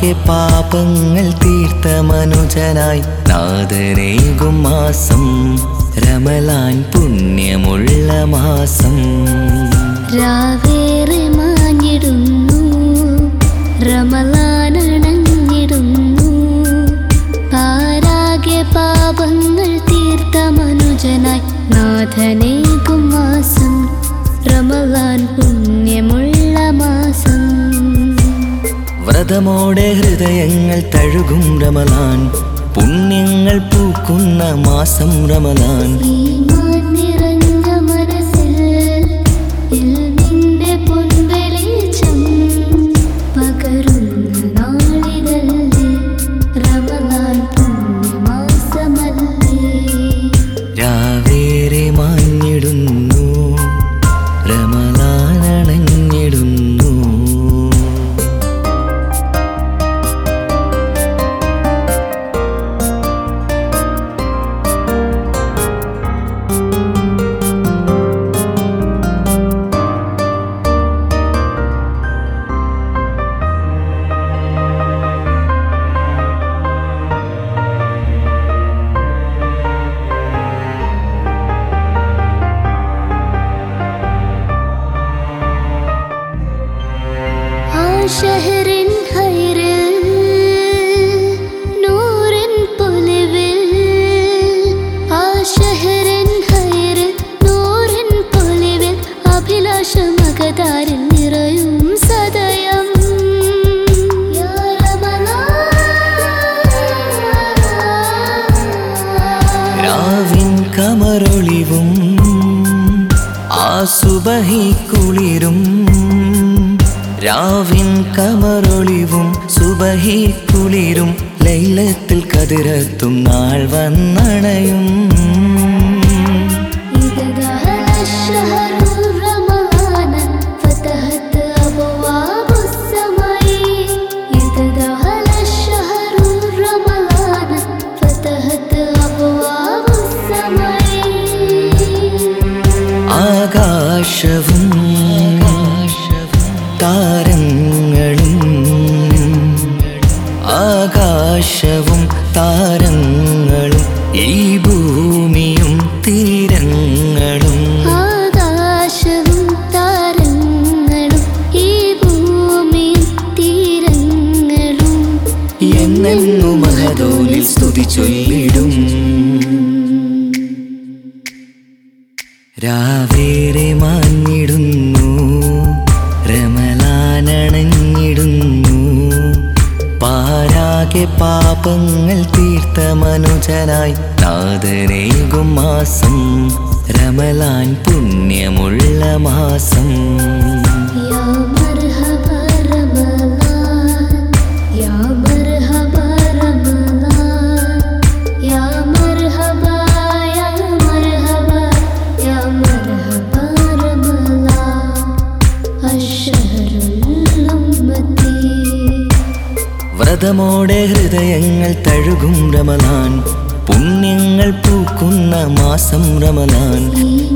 പാരാകെ പാപങ്ങൾ തീർത്ത മനുജനായി നാദനേകും മാസം രമലാൻ പുണ്യമുള്ള മാസം രാവേറെ മാഞ്ഞിടുന്നു റമലാനണഞ്ഞിടുന്നു പാരാകെ പാപങ്ങൾ തീർത്ത മനുജനായി നാഥനേകും മാസം റമലാൻ പുണ്യമുള്ള മാസം വ്രതമോടെ ഹൃദയങ്ങൾ തഴുകും രമലാൻ പുണ്യങ്ങൾ പൂക്കുന്ന മാസം രമലാൻ ഈമാൻ നിറഞ്ഞ മനസ്സിൽ ഇൽമിന്റെ പൊൻവെളിച്ചം പകരുന്ന നാളിതല്ലേ റമളാൻ പുണ്യമാസമല്ലേ രാവേറെ മാഞ്ഞിടുന്നു രമലാനണഞ്ഞിടുന്നു ആ ഷഹറിൻ ഹൈറിൽ നൂറിൻ പൊലിവിൽ ആ ഷഹറിൻ ഹൈറിൽ നൂറിൻ പൊലിവിൽ അഭിലാഷമകതാരിൽ നിറയും സദയം യാ റമളാൻ. രാവിൻ കമറൊളിവും ആ സുബഹി കുളിരും രാവിൻ കമറൊളിവും സുബഹി കുളിരും ലൈലത്തിൽ കതിരത്തും നാൾ വന്നണയും إذا دخل الشهر رمضان فتحت أبواب السماء إذا دخل الشهر رمضان فتحت أبواب السماء ആകാശവും താരങ്ങളും ആകാശവും താരങ്ങളും ഈ ഭൂമിയും തീരങ്ങളും ആകാശവും താരങ്ങളും ഈ ഭൂമിയും തീരങ്ങളും എന്നെന്നു മഹദോലിൽ സ്തുതി ചൊല്ലിടും രാവേറെ മാഞ്ഞിടുന്നു രമലാനണഞ്ഞിടുന്നു പാരാകെ പാപങ്ങൾ തീർത്ത മനുജനായി നാദനേകും മാസം രമലാൻ പുണ്യമുള്ള മാസം يا مرحبا رمضان يا مرحبا رمضان يا مرحبا يا مرحبا يا مرحبا رمضان الشهر الأمتي വ്രതമോടെ ഹൃദയങ്ങൾ തഴുകും രമലാൻ പുണ്യങ്ങൾ പൂക്കുന്ന മാസം രമലാൻ ഈ